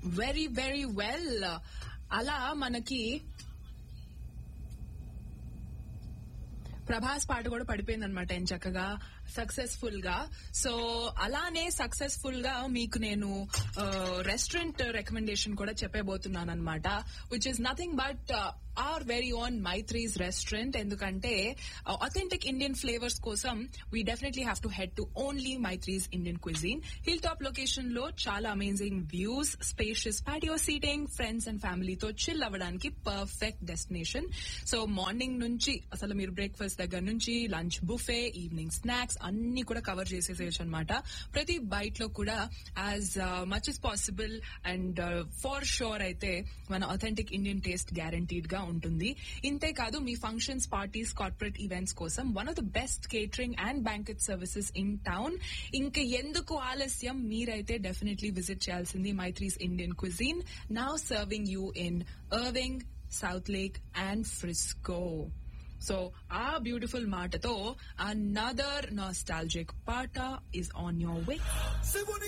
very very well అలా మనకి ప్రభాస్ పాట కూడా పడిపోయింది అనమాట ఏం చక్కగా సక్సెస్ఫుల్ గా సో అలానే సక్సెస్ఫుల్ గా మీకు నేను రెస్టారెంట్ రికమెండేషన్ కూడా చెప్పబోతున్నాను అనమాట which is nothing but our very own Maitri's restaurant ఎందుకంటే అథెంటిక్ ఇండియన్ ఫ్లేవర్స్ కోసం we definitely have to head to only Maitri's Indian cuisine hill top location లో చాలా amazing views spacious patio seating friends and ఫ్యామిలీతో chill అవ్వడానికి perfect destination so morning నుంచి అసలు మీరు breakfast దగ్గర నుంచి లంచ్ బుఫే ఈవినింగ్ స్నాక్స్ అన్ని కూడా కవర్ చేసేసేయచ్చు అనమాట ప్రతి బైట్ లో కూడా as much is possible and for sure అయితే మన అథెంటిక్ ఇండియన్ టేస్ట్ గ్యారంటీడ్ గా ఉంటుంది ఇంతే కాదు మీ ఫంక్షన్స్ పార్టీస్ కార్పొరేట్ ఈవెంట్స్ కోసం one of the best catering and banquet services in town ఇంకా ఎందుకు ఆలస్యం మీరైతే డెఫినెట్లీ విజిట్ చేయాల్సింది Maithri's Indian cuisine now serving you in Irving Southlake and Frisco so ఆ బ్యూటిఫుల్ మాటతో అనదర్ నాస్టాలజిక్ పాట is on your way